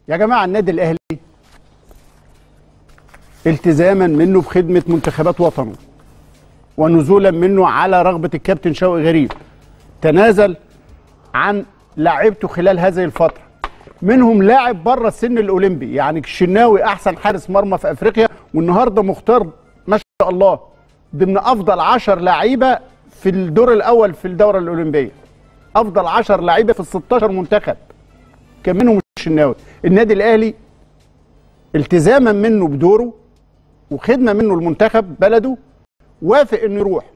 يا جماعه النادي الاهلي التزاما منه بخدمه منتخبات وطنه ونزولا منه على رغبه الكابتن شوقي غريب تنازل عن لاعبته خلال هذه الفتره منهم لاعب بره السن الاولمبي يعني الشناوي احسن حارس مرمى في افريقيا والنهارده مختار ما شاء الله ضمن افضل 10 لعيبه في الدور الاول في الدوره الاولمبيه افضل 10 لعيبه في ال 16 منتخب كان منهم الشناوي النادي الاهلي التزاما منه بدوره وخدمه منه المنتخب بلده وافق انه يروح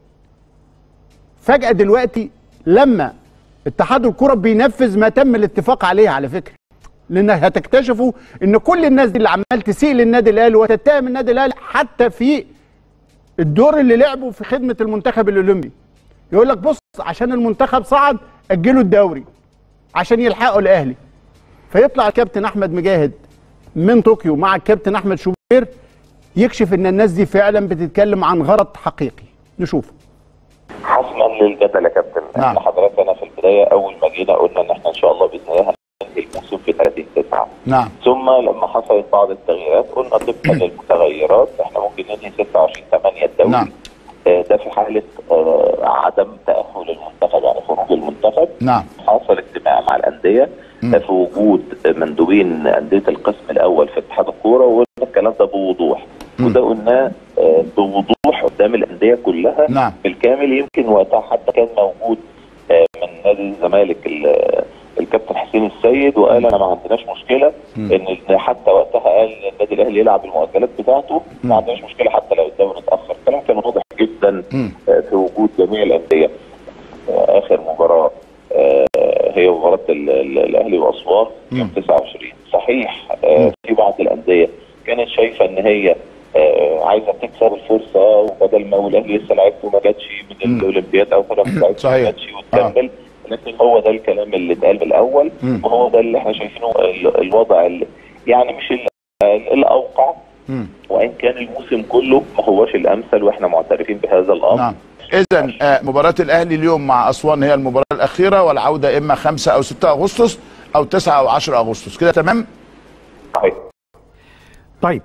فجاه دلوقتي لما اتحاد الكره بينفذ ما تم الاتفاق عليه على فكره لان هتكتشفوا ان كل الناس دي اللي عمال تسيء للنادي الاهلي وتتهم النادي الاهلي حتى في الدور اللي لعبه في خدمه المنتخب الاولمبي يقول لك بص عشان المنتخب صعد اجلوا الدوري عشان يلحقوا الاهلي فيطلع الكابتن احمد مجاهد من طوكيو مع الكابتن احمد شوبير يكشف ان الناس دي فعلا بتتكلم عن غرض حقيقي نشوف حسما للجدل يا كابتن نعم. احنا حضرتك انا في البدايه اول ما جينا قلنا ان احنا ان شاء الله باذن الله هننهي الموسم في 30 9 نعم ثم لما حصلت بعض التغييرات قلنا طبقا للمتغيرات احنا ممكن ننهي 26 8 الدوري نعم. آه، ده في حاله آه، عدم تاهل المنتخب يعني خروج المنتخب نعم حصل اجتماع مع الانديه مم. في وجود مندوبين انديه القسم الاول في اتحاد الكوره وقلنا الكلام ده بوضوح مم. وده قلناه آه، بوضوح قدام الانديه كلها نعم بالكامل يمكن وقتها حتى كان موجود آه، من نادي الزمالك ال- الكابتن حسين السيد وقال انا ما عندناش مشكله مم. ان إن حتى وقتها قال إن النادي الاهلي يلعب المؤجلات بتاعته مم. ما عندناش مشكله حتى لو الدوري اتاخر الكلام كان واضح جدا مم. آه، في وجود جميع الانديه آه، اخر مباراه آه، هي مباراه ال- ال- الاهلي واسوان يوم مم. 29 صحيح آه، مم. في بعض الانديه كانت شايفه ان هي آه، عايزه تكسب الفرصه وبدل ما هو الاهلي لسه لعبته ما جاتش من مم. الاولمبياد او فرق بتاعته ما صحيح. جاتش وتكمل لكن هو ده الكلام اللي اتقال من الاول مم. وهو ده اللي احنا شايفينه ال- الوضع اللي يعني مش ال- الاوقع مم. وان كان الموسم كله ما هوش الامثل واحنا معترفين بهذا الامر نعم اذا آه، مباراه الاهلي اليوم مع اسوان هي المباراه الاخيره والعوده اما 5 او 6 اغسطس او 9 او 10 اغسطس كده تمام صحيح طيب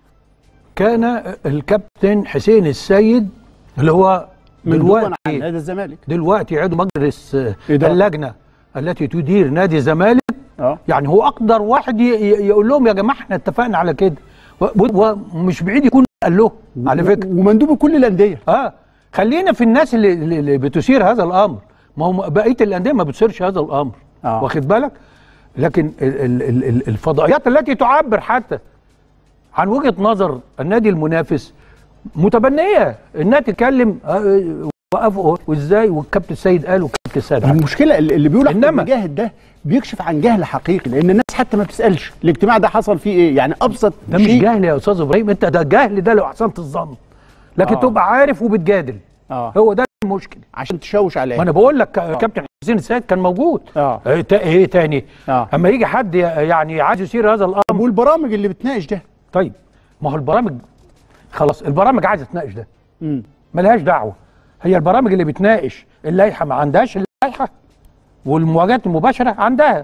كان الكابتن حسين السيد اللي هو مندوبا عن دلوقتي نادي الزمالك دلوقتي عضو مجلس آه، إدارة. اللجنه التي تدير نادي الزمالك اه يعني هو اقدر واحد ي- ي- يقول لهم يا جماعه احنا اتفقنا على كده و- و- ومش بعيد يكون قال له على فكره ومندوب كل الانديه اه خلينا في الناس اللي, اللي اللي بتثير هذا الامر ما هو بقيه الانديه ما بتثيرش هذا الامر آه. واخد بالك لكن ال- ال- ال- ال- الفضائيات التي تعبر حتى عن وجهه نظر النادي المنافس متبنيه انها تتكلم آه، وقفوا وازاي والكابتن السيد قال والكابتن السيد عمل المشكله اللي اللي بيقول احمد إنما- مجاهد ده بيكشف عن جهل حقيقي لان الناس حتى ما بتسالش الاجتماع ده حصل فيه ايه يعني ابسط ده مش شيء جهل يا استاذ ابراهيم انت ده جهل ده لو احسنت الظن لكن آه. تبقى عارف وبتجادل اه هو ده المشكله عشان تشوش عليه ما انا بقول لك كابتن حسين السيد كان موجود اه ايه تا- إيه تاني اه اما يجي حد ي- يعني عايز يثير هذا الامر طب والبرامج اللي بتناقش ده طيب ما هو البرامج خلاص البرامج عايزه تناقش ده امم ملهاش دعوه هي البرامج اللي بتناقش اللائحه ما عندهاش اللائحه والمواجهات المباشره عندها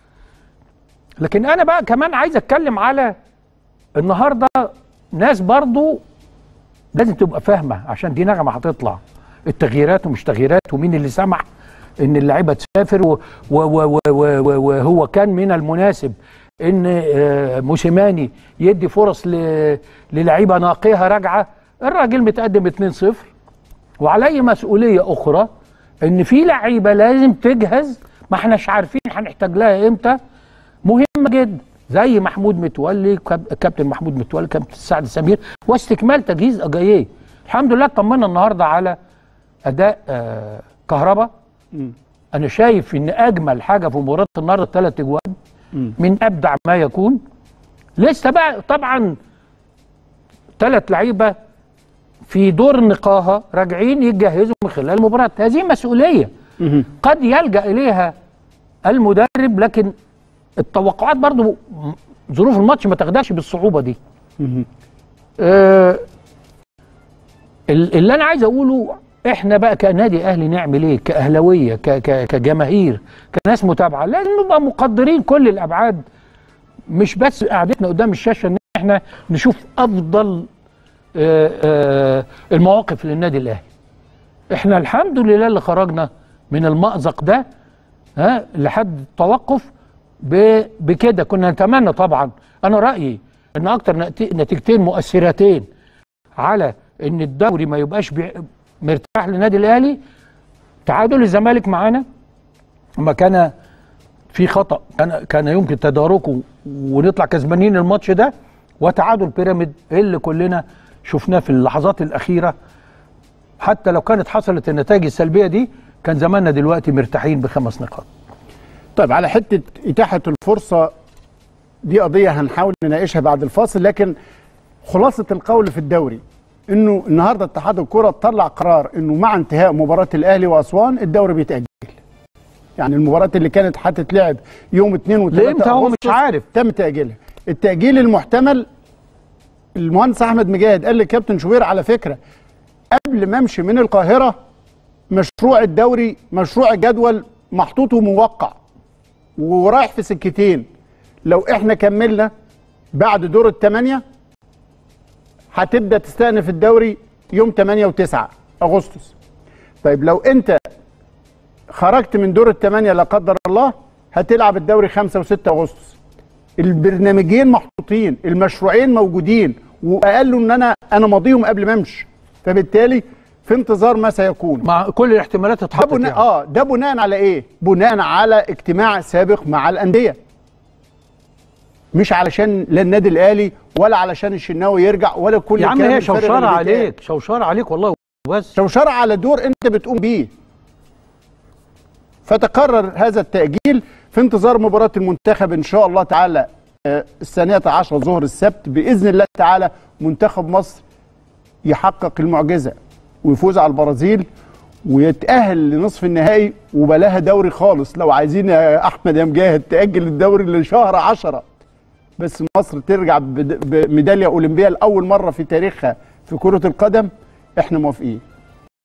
لكن انا بقى كمان عايز اتكلم على النهارده ناس برضو لازم تبقى فاهمه عشان دي نغمه هتطلع التغييرات ومش تغييرات ومين اللي سمح ان اللعيبه تسافر و- و- و- و- و- وهو كان من المناسب ان آه، موسيماني يدي فرص ل- للعيبه ناقيها راجعه الراجل متقدم 2-0 وعليه مسؤوليه اخرى ان في لعيبه لازم تجهز ما احناش عارفين هنحتاج لها امتى مهمه جدا زي محمود متولي كاب- كابتن محمود متولي كابتن سعد سمير واستكمال تجهيز اجاييه الحمد لله طمنا النهارده على اداء آه كهربا مم. انا شايف ان اجمل حاجه في مباراه النهارده الثلاث اجوان مم. من ابدع ما يكون لسه بقى طبعا ثلاث لعيبه في دور النقاهه راجعين يتجهزوا من خلال المباراه هذه مسؤوليه مهم. قد يلجا اليها المدرب لكن التوقعات برضو م- ظروف الماتش ما تاخدهاش بالصعوبه دي مهم. آه، ال- اللي انا عايز اقوله احنا بقى كنادي اهلي نعمل ايه كاهلاويه ك- ك- كجماهير كناس متابعه لازم نبقى مقدرين كل الابعاد مش بس قعدتنا قدام الشاشه ان احنا نشوف افضل آه، آه، المواقف للنادي الاهلي احنا الحمد لله اللي خرجنا من المأزق ده ها لحد التوقف ب- بكده كنا نتمنى طبعا انا رايي ان اكتر نت- نتيجتين مؤثرتين على ان الدوري ما يبقاش بي- مرتاح للنادي الاهلي تعادل الزمالك معانا ما كان في خطا كان كان يمكن تداركه ونطلع كسبانين الماتش ده وتعادل بيراميد اللي كلنا شفناه في اللحظات الاخيره حتى لو كانت حصلت النتائج السلبيه دي كان زماننا دلوقتي مرتاحين بخمس نقاط طيب على حته اتاحه الفرصه دي قضيه هنحاول نناقشها بعد الفاصل لكن خلاصه القول في الدوري انه النهارده اتحاد الكره طلع قرار انه مع انتهاء مباراه الاهلي واسوان الدوري بيتاجل يعني المباراه اللي كانت هتتلعب يوم 2 و3 لامتى هو مش عارف تم تاجيلها التاجيل المحتمل المهندس احمد مجاهد قال لكابتن شوبير على فكره قبل ما امشي من القاهره مشروع الدوري مشروع الجدول محطوط وموقع ورايح في سكتين لو احنا كملنا بعد دور الثمانيه هتبدا تستأنف الدوري يوم 8 و9 اغسطس طيب لو انت خرجت من دور الثمانيه لا قدر الله هتلعب الدوري 5 و6 اغسطس البرنامجين محطوطين المشروعين موجودين وقالوا ان انا انا ماضيهم قبل ما امشي فبالتالي في انتظار ما سيكون مع كل الاحتمالات ده اتحطت بناء يعني. اه ده بناء على ايه؟ بناء على اجتماع سابق مع الانديه. مش علشان لا النادي الاهلي ولا علشان الشناوي يرجع ولا كل يا عم الكلام هي الفارغ شوشره اللي بيتقال. عليك شوشره عليك والله بس شوشره على دور انت بتقوم بيه. فتقرر هذا التأجيل في انتظار مباراة المنتخب إن شاء الله تعالى آه، الثانية عشر ظهر السبت بإذن الله تعالى منتخب مصر يحقق المعجزة ويفوز على البرازيل ويتأهل لنصف النهائي وبلاها دوري خالص لو عايزين يا أحمد يا مجاهد تأجل الدوري لشهر عشرة بس مصر ترجع بد- بميدالية أولمبية لأول مرة في تاريخها في كرة القدم احنا موافقين